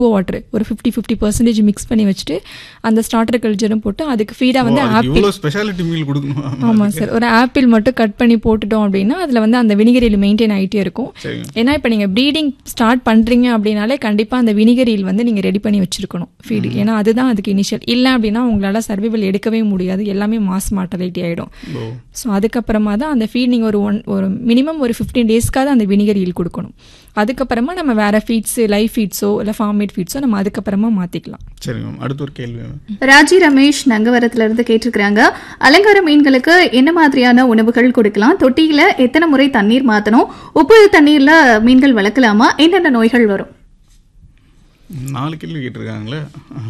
Water ஒரு fifty fifty percentage mix பண்ணி வச்சுட்டு அந்த ஸ்டார்டர் கல்ச்சரும் போட்டு அதுக்கு ஃபீடாக வந்து ஆப்பிள் இவ்வளோ ஸ்பெஷாலிட்டி மீல் கொடுக்கணும் ஆமாம் சார் ஒரு ஆப்பிள் மட்டும் கட் பண்ணி போட்டுட்டோம் அப்படின்னா அதில் வந்து அந்த வினிகரியில் மெயின்டைன் ஆகிட்டே இருக்கும் சரிங்க ஏன்னா இப்போ நீங்கள் ப்ரீடிங் ஸ்டார்ட் பண்ணுறீங்க அப்படின்னாலே கண்டிப்பாக அந்த வினிகரியில் வந்து நீங்கள் ரெடி பண்ணி வச்சிருக்கணும் ஃபீடு ஏன்னா அதுதான் அதுக்கு இனிஷியல் இல்லை அப்படின்னா உங்களால் சர்வைவல் எடுக்கவே முடியாது எல்லாமே மாஸ் மார்டலிட்டி ஆகிடும் ஓ ஸோ அதுக்கப்புறமா தான் அந்த ஃபீட் நீங்கள் ஒரு ஒன் ஒரு மினிமம் ஒரு ஃபிஃப்டீன் டேஸ்க்காவது அந்த வினிகர் ஈல் கொடுக்கணும் அதுக்கப்புறமா நம்ம வேறு ஃபீட்ஸு லைஃப் ஃபீட்ஸோ இல்லை ஃபார்ம் மேட் ஃபீட்ஸோ நம்ம அதுக்கப்புறமா மாற்றிக்கலாம் சரிங்க மேம் அடுத்த ஒரு கேள்வி மேம் ராஜி ரமேஷ் நங்கவரத்துல இருந்து கேட்டிருக்கிறாங்க அலங்கார மீன்களுக்கு என்ன மாதிரியான உணவுகள் கொடுக்கலாம் தொட்டியில எத்தனை முறை தண்ணீர் மாத்தணும் உப்பு தண்ணீர்ல மீன்கள் வளர்க்கலாமா என்னென்ன நோய்கள் வரும் நாலு கேள்வி கேட்டிருக்காங்களே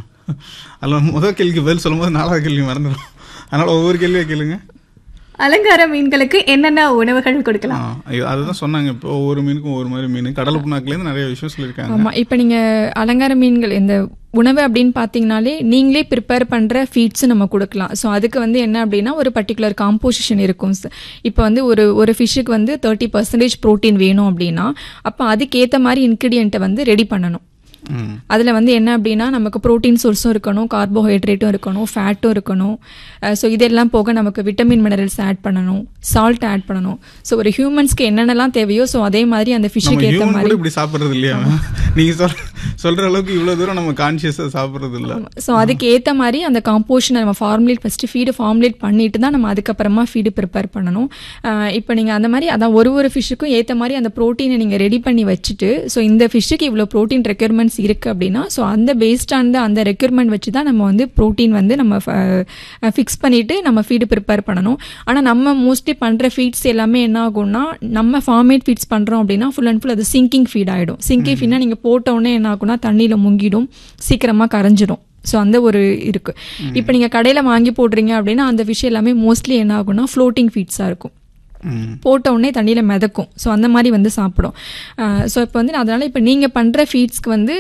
அதில் முதல் கேள்விக்கு பதில் சொல்லும்போது நாலாவது கேள்வி மறந்துடும் அதனால் ஒவ்வொரு கேள்வியாக கேளுங்க அலங்கார மீன்களுக்கு என்னென்ன உணவுகள் ஆ கொடுக்கலாம் ஐயோ, அதுதான் சொன்னாங்க இப்போ ஒவ்வொரு மீனுக்கும் ஒவ்வொரு மாதிரி மீன் கடல் புண்ணாக்குலேருந்து நிறைய விஷயம் சொல்லியிருக்காங்க ஆமாம் இப்போ நீங்கள் அலங்கார மீன்கள் இந்த உணவு அப்படின்னு பார்த்தீங்கனாலே நீங்களே ப்ரிப்பேர் பண்ணுற ஃபீட்ஸ் நம்ம கொடுக்கலாம் ஸோ அதுக்கு வந்து என்ன அப்படின்னா ஒரு பர்டிகுலர் காம்போசிஷன் இருக்கும் இப்போ வந்து ஒரு ஒரு ஃபிஷ்ஷுக்கு வந்து தேர்ட்டி பர்சன்டேஜ் ப்ரோட்டீன் வேணும் அப்படின்னா அப்போ அதுக்கேற்ற மாதிரி இன்க்ரீடியண்ட்டை வந்து ரெடி பண்ணணும் ம் அதில் வந்து என்ன அப்படின்னா நமக்கு ப்ரோட்டீன் சோர்ஸும் இருக்கணும் கார்போஹைட்ரேட்டும் இருக்கணும் ஃபேட்டும் இருக்கணும் ஸோ இதெல்லாம் போக நமக்கு விட்டமின் மினரல்ஸ் ஆட் பண்ணணும் சால்ட் ஆட் பண்ணணும் ஸோ ஒரு ஹியூமன்ஸ்க்கு என்னென்னலாம் தேவையோ ஸோ அதே மாதிரி அந்த நம்ம ஃபிஷ்ஷுக்கு ஏற்ற ஹியூமன் மாதிரி கூட இப்படி சாப்பிட்றது இல்லையா நீங்கள் சொல் சொல்கிற அளவுக்கு இவ்வளோ தூரம் நம்ம கான்ஷியஸாக சாப்பிட்றது இல்லை ஸோ அதுக்கு ஏற்ற மாதிரி அந்த காம்போஷனை நம்ம ஃபார்முலேட் ஃபஸ்ட்டு ஃபீடு ஃபார்முலேட் பண்ணிட்டு தான் நம்ம அதுக்கப்புறமா ஃபீடு ப்ரிப்பேர் பண்ணணும் இப்போ நீங்கள் அந்த மாதிரி அதான் ஒரு ஒரு ஃபிஷ்ஷுக்கும் ஏற்ற மாதிரி அந்த ப்ரோட்டீனை நீங்கள் ரெடி பண்ணி வச்சுட்டு ஸோ இந்த ஃபிஷ்ஷுக்கு இவ்வளோ ப்ரோட்டீன் ரெக்யர்மெண்ட்ஸ் இருக்குது அப்படின்னா ஸோ அந்த பேஸ்ட் ஆன் அந்த ரெக்யர்மெண்ட் வச்சு தான் நம்ம வந்து ப்ரோட்டீன் வந்து நம்ம ஃபிக்ஸ் பண்ணிவிட்டு நம்ம ஃபீடு ப்ரிப்பேர் பண்ணணும் ஆனால் நம்ம மோஸ்ட்லி பண்ணுற ஃபீட்ஸ் எல்லாமே என்ன ஆகும்னா நம்ம ஃபார்மேட் ஃபீட்ஸ் பண்ணுறோம் அப்படின்னா ஃபுல் அண்ட் ஃபுல் அது சிங்கிங் ஃபீட் ஆகிடும் சிங்கிங் ஃபீட்னா நீங்கள் போட்ட உடனே என்ன ஆகும்னா தண்ணியில் முங்கிடும் சீக்கிரமாக கரைஞ்சிடும் ஸோ அந்த ஒரு இருக்கு இப்போ நீங்கள் கடையில் வாங்கி போடுறீங்க அப்படின்னா அந்த விஷயம் எல்லாமே மோஸ்ட்லி என்ன ஆகும்னா ஃப்ளோட்டிங் ஃபீட்ஸாக இருக்கும் ம் போட்ட உடனே தண்ணியில் மிதக்கும் ஸோ அந்த மாதிரி வந்து சாப்பிடும் ஸோ இப்போ வந்து அதனால் இப்போ நீங்கள் பண்ணுற ஃபீட்ஸ்க்கு வந்து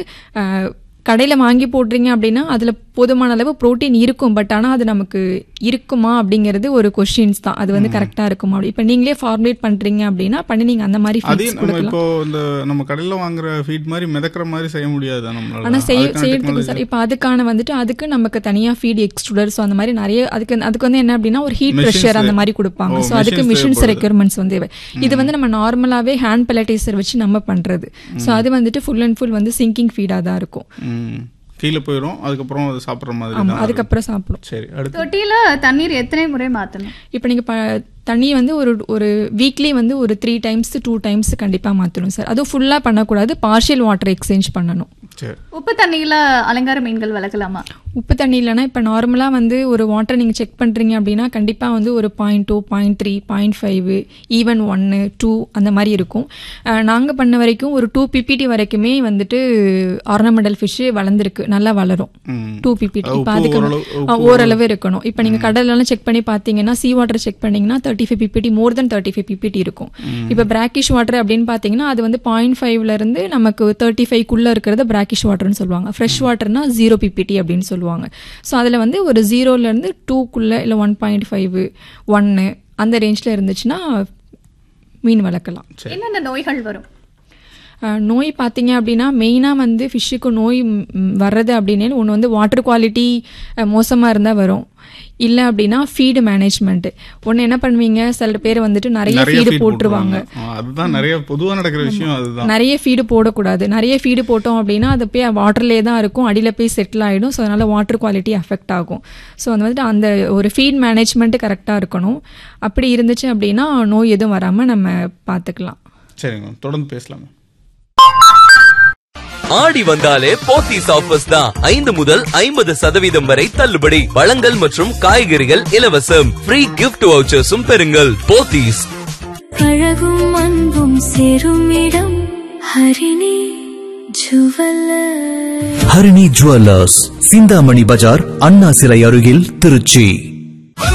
கடையில் வாங்கி போடுறீங்க அப்படின்னா அதில் போதுமான அளவு ப்ரோட்டீன் இருக்கும் பட் ஆனால் அது நமக்கு இருக்குமா அப்படிங்கிறது ஒரு கொஷின்ஸ் தான் அது வந்து கரெக்டாக இருக்குமா அப்படி இப்போ நீங்களே ஃபார்முலேட் பண்ணுறீங்க அப்படின்னா பண்ணி நீங்கள் அந்த மாதிரி அதே ஃபீட்ஸ் நம்ம கொடுக்கலாம் இப்போ இந்த நம்ம கடையில் வாங்குற ஃபீட் மாதிரி மிதக்கிற மாதிரி செய்ய முடியாது நம்மளால ஆனால் செய்ய அதுக்கான செய்யறதுக்கு technology- சார் இப்போ அதுக்கான வந்துட்டு அதுக்கு நமக்கு தனியாக ஃபீட் எக்ஸ்ட்ரூடர் ஸோ அந்த மாதிரி நிறைய அதுக்கு அதுக்கு வந்து என்ன அப்படின்னா ஒரு ஹீட் Machines ப்ரெஷர் அந்த மாதிரி கொடுப்பாங்க ஓ, ஸோ அதுக்கு machines மிஷின்ஸ் தேவைப்படுது. ரெக்யர்மெண்ட்ஸ் வந்து தேவை. இது வந்து நம்ம நார்மலாகவே ஹேண்ட் பெலடைசர் வச்சு நம்ம பண்ணுறது ஸோ அது வந்துட்டு ஃபுல் அண்ட் ஃபுல் வந்து சிங்கிங் ஃபீடாக தான் இருக்கும் ம் கீழே போயிடும் அதுக்கப்புறம் அது சாப்பிட்ற மாதிரி ஆமாம் தான் அதுக்கப்புறம் சாப்பிடும் சரி அடுத்து தொட்டியில தண்ணீர் எத்தனை முறை மாத்தணும் இப்போ நீங்கள் ப தண்ணி வந்து ஒரு ஒரு வீக்லி வந்து ஒரு த்ரீ டைம்ஸ் டூ டைம்ஸ் கண்டிப்பாக மாற்றணும் சார் அதுவும் ஃபுல்லாக பண்ணக்கூடாது பார்ஷியல் வாட்டர் எக்ஸ்சேஞ்ச் பண்ணணும் சரி உப்பு தண்ணியில அலங்கார மீன்கள் வளர்க்கலாமா உப்பு தண்ணி இல்லைனா இப்போ நார்மலாக வந்து ஒரு வாட்டர் நீங்கள் செக் பண்ணுறீங்க அப்படின்னா கண்டிப்பாக வந்து ஒரு point two point three point five even ஒன்று டூ அந்த மாதிரி இருக்கும் நாங்கள் பண்ண வரைக்கும் ஒரு டூ பிபிடி வரைக்குமே வந்துட்டு ஆர்னமெண்டல் ஃபிஷ்ஷு வளர்ந்துருக்கு நல்லா வளரும் ம் டூ பிபிடி அது இப்போ உப்பு அதுக்கு ஓரளவு- ஆ, ஓரளவு இருக்கணும் இப்போ நீங்கள் கடலெல்லாம் செக் பண்ணி பார்த்தீங்கன்னா சி வாட்டர் செக் பண்ணீங்கன்னா thirty five PPT more then thirty five PPT இருக்கும் இப்போ பிராக்கிஷ் வாட்டர் அப்படின்னு பார்த்தீங்கன்னா அது வந்து பாயிண்ட் ஃபைவ்ல இருந்து நமக்கு தேர்ட்டி ஃபைவ்க்குள்ளே இருக்கிறது பிராக்கிஷ் வாட்டர்னு சொல்லுவாங்க ஃப்ரெஷ் வாட்டர்னா ஜீரோ பிபிடி அப்படின்னு சொல்லுவாங்க ஸோ அதில் வந்து ஒரு ஜீரோலேருந்து டூக்குள்ளே இல்லை ஒன் பாயிண்ட் ஃபைவ் ஒன்று அந்த ரேஞ்சில் இருந்துச்சுன்னா மீன் வளர்க்கலாம் என்னென்ன நோய்கள் வரும் அஹ் நோய் பார்த்தீங்க அப்படின்னா மெயினாக வந்து ஃபிஷ்ஷுக்கு நோய் ம், வர்றது அப்படின்னு ஒன்று வந்து வாட்டர் குவாலிட்டி மோசமாக இருந்தால் வரும் இல்லை அப்படின்னா ஃபீடு மேனேஜ்மெண்ட் ஒன்று என்ன பண்ணுவீங்க சில பேர் வந்துட்டு நிறைய நிறைய ஃபீடு feed போட்டுருவாங்க ஆ, அதுதான் நிறைய பொதுவா நடக்கிற விஷயம் அதுதான் நிறைய ஃபீடு போடக்கூடாது நிறைய ஃபீடு போட்டோம் அப்படின்னா அது போய் வாட்டர்லேயே தான் இருக்கும் அடியில் போய் செட்டில் ஆகிடும் ஸோ அதனால் வாட்டர் குவாலிட்டி அஃபெக்ட் ஆகும் ஸோ அந்த வந்துட்டு அந்த ஒரு ஃபீட் மேனேஜ்மெண்ட்டு கரெக்டாக இருக்கணும் அப்படி இருந்துச்சு அப்படின்னா நோய் எதுவும் வராமல் நம்ம பார்த்துக்கலாம் சரிங்க மேம் தொடர்ந்து பேசலாங்க ஆடி வந்தாலே போத்தீஸ் ஆஃபர்ஸ் தான் ஐந்து முதல் ஐம்பது சதவீதம் வரை தள்ளுபடி பழங்கள் மற்றும் காய்கறிகள் இலவசம் ஃப்ரீ கிஃப்ட் வவுச்சர்ஸும் பெறுங்கள் போத்தீஸ் அழகும் அன்பும் சேரும் இடம் ஹரிணி ஜுவல்லர் ஹரிணி ஜுவல்லர்ஸ் சிந்தாமணி பஜார் அண்ணா சிலை அருகில் திருச்சி